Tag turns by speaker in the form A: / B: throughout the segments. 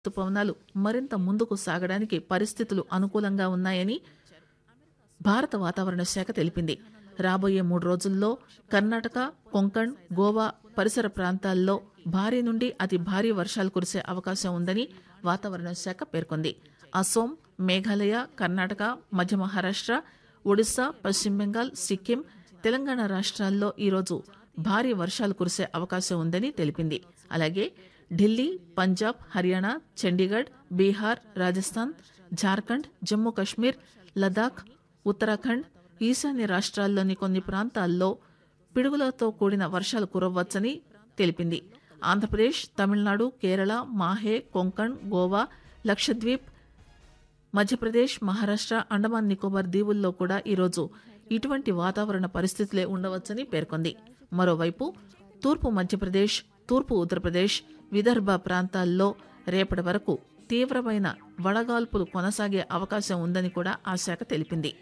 A: రుతుపవనాలు మరింత ముందుకు సాగడానికి పరిస్థితులు అనుకూలంగా ఉన్నాయని భారత వాతావరణ శాఖ తెలిపింది రాబోయే మూడు రోజుల్లో కర్ణాటక కొంకణ్ గోవా పరిసర ప్రాంతాల్లో భారీ నుండి అతి భారీ వర్షాలు కురిసే అవకాశం ఉందని వాతావరణ శాఖ పేర్కొంది అసోం మేఘాలయ కర్ణాటక మధ్య మహారాష్ట్ర ఒడిశా పశ్చిమ బెంగాల్ సిక్కిం తెలంగాణ రాష్ట్రాల్లో ఈరోజు భారీ వర్షాలు కురిసే అవకాశం ఉందని తెలిపింది అలాగే ఢిల్లీ పంజాబ్ హర్యానా చండీగఢ్ బీహార్ రాజస్థాన్ జార్ఖండ్ జమ్మూ కశ్మీర్ లదాఖ్ ఉత్తరాఖండ్ ఈశాన్య రాష్ట్రాల్లోని కొన్ని ప్రాంతాల్లో పిడుగులతో కూడిన వర్షాలు కురవచ్చని తెలిపింది ఆంధ్రప్రదేశ్ తమిళనాడు కేరళ మాహే కొంకణ్ గోవా లక్షద్వీప్ మధ్యప్రదేశ్ మహారాష్ట్ర అండమాన్ నికోబార్ దీవుల్లో కూడా ఈరోజు ఇటువంటి వాతావరణ పరిస్థితులే ఉండవచ్చని పేర్కొంది మరోవైపు తూర్పు మధ్యప్రదేశ్ తూర్పు ఉత్తరప్రదేశ్ విదర్భ ప్రాంతాల్లో రేపటి వరకు తీవ్రమైన వడగాల్పులు కొనసాగే అవకాశం ఉందని కూడా ఆ శాఖ తెలిపింది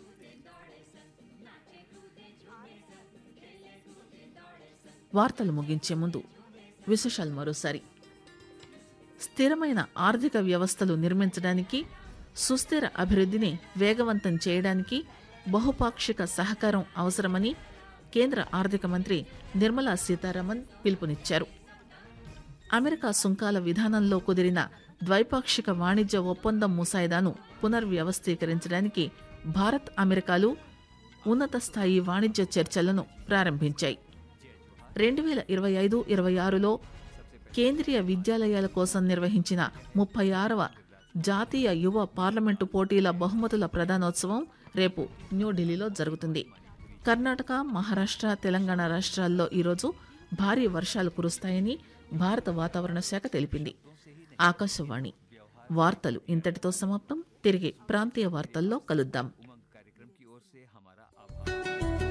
A: వార్తలు ముగించే ముందు విశేషాలు మరోసారి స్థిరమైన ఆర్థిక వ్యవస్థలు నిర్మించడానికి సుస్థిర అభివృద్ధిని వేగవంతం చేయడానికి బహుపాక్షిక సహకారం అవసరమని కేంద్ర ఆర్థిక మంత్రి నిర్మలా సీతారామన్ పిలుపునిచ్చారు అమెరికా సుంకాల విధానంలో కుదిరిన ద్వైపాక్షిక వాణిజ్య ఒప్పందం ముసాయిదాను పునర్వ్యవస్థీకరించడానికి భారత్ అమెరికాలు ఉన్నత స్థాయి వాణిజ్య చర్చలను ప్రారంభించాయి రెండు వేల ఇరవై ఐదు ఇరవై ఆరులో కేంద్రీయ విద్యాలయాల కోసం నిర్వహించిన ముప్పై ఆరవ జాతీయ యువ పార్లమెంటు పోటీల బహుమతుల ప్రధానోత్సవం రేపు న్యూఢిల్లీలో జరుగుతుంది కర్ణాటక మహారాష్ట్ర తెలంగాణ రాష్ట్రాల్లో ఈరోజు భారీ వర్షాలు కురుస్తాయని భారత వాతావరణ శాఖ తెలిపింది ఆకాశవాణి వార్తలు ఇంతటితో సమాప్తం తిరిగి ప్రాంతీయ వార్తల్లో కలుద్దాం
B: उमंग कार्यक्रम की ओर से हमारा आभार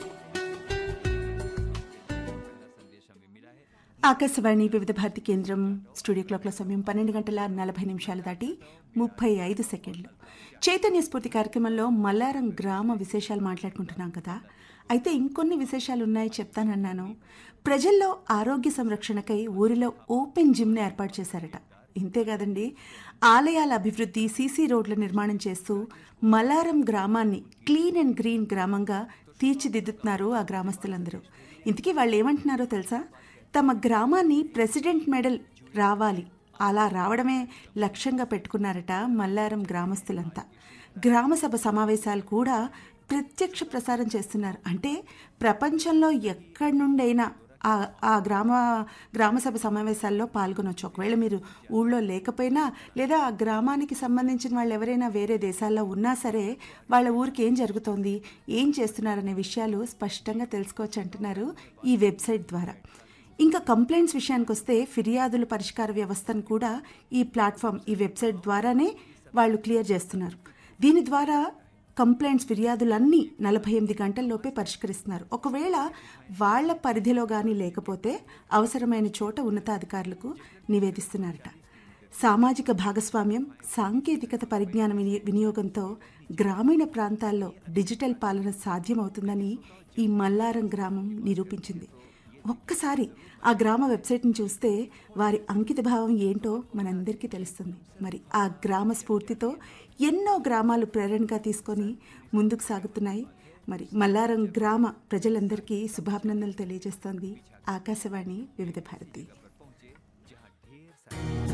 B: संदेश हमें मिला है
C: ఆకాశవాణి వివిధ భారతి కేంద్రం స్టూడియో క్లాక్ల సమయం పన్నెండు గంటల నలభై నిమిషాలు దాటి ముప్పై ఐదు సెకండ్లు చైతన్య స్ఫూర్తి కార్యక్రమంలో మల్లారం గ్రామ విశేషాలు మాట్లాడుకుంటున్నాం కదా అయితే ఇంకొన్ని విశేషాలు ఉన్నాయి చెప్తానన్నాను ప్రజల్లో ఆరోగ్య సంరక్షణకై ఊరిలో ఓపెన్ జిమ్ని ఏర్పాటు చేశారట ఇంతే కాదండి ఆలయాల అభివృద్ధి సీసీ రోడ్ల నిర్మాణం చేస్తూ మల్లారం గ్రామాన్ని క్లీన్ అండ్ గ్రీన్ గ్రామంగా తీర్చిదిద్దుతున్నారు ఆ గ్రామస్తులందరూ ఇంతకీ వాళ్ళు ఏమంటున్నారో తెలుసా తమ గ్రామాన్ని ప్రెసిడెంట్ మెడల్ రావాలి అలా రావడమే లక్ష్యంగా పెట్టుకున్నారట మల్లారం గ్రామస్తులంతా గ్రామసభ సమావేశాలు కూడా ప్రత్యక్ష ప్రసారం చేస్తున్నారు అంటే ప్రపంచంలో ఎక్కడి నుండైనా ఆ ఆ గ్రామ గ్రామసభ సమావేశాల్లో పాల్గొనవచ్చు ఒకవేళ మీరు ఊళ్ళో లేకపోయినా లేదా ఆ గ్రామానికి సంబంధించిన వాళ్ళు ఎవరైనా వేరే దేశాల్లో ఉన్నా సరే వాళ్ళ ఊరికి ఏం జరుగుతోంది ఏం చేస్తున్నారనే విషయాలు స్పష్టంగా తెలుసుకోవచ్చు అంటున్నారు ఈ వెబ్సైట్ ద్వారా ఇంకా కంప్లైంట్స్ విషయానికి వస్తే ఫిర్యాదుల పరిష్కార వ్యవస్థను కూడా ఈ ప్లాట్ఫామ్ ఈ వెబ్సైట్ ద్వారానే వాళ్ళు క్లియర్ చేస్తున్నారు దీని ద్వారా కంప్లైంట్స్ ఫిర్యాదులన్నీ నలభై ఎనిమిది గంటల్లోపే పరిష్కరిస్తున్నారు ఒకవేళ వాళ్ళ పరిధిలో కానీ లేకపోతే అవసరమైన చోట ఉన్నతాధికారులకు నివేదిస్తున్నారట సామాజిక భాగస్వామ్యం సాంకేతికత పరిజ్ఞానం విని- వినియోగంతో గ్రామీణ ప్రాంతాల్లో డిజిటల్ పాలన సాధ్యమవుతుందని ఈ మల్లారం గ్రామం నిరూపించింది ఒక్కసారి ఆ గ్రామ వెబ్సైట్ని చూస్తే వారి అంకిత భావం ఏంటో మనందరికీ తెలుస్తుంది మరి ఆ గ్రామ స్ఫూర్తితో ఎన్నో గ్రామాలు ప్రేరణగా తీసుకొని ముందుకు సాగుతున్నాయి మరి మల్లారం గ్రామ ప్రజలందరికీ శుభాభినందనలు తెలియజేస్తోంది ఆకాశవాణి వివిధ భారతి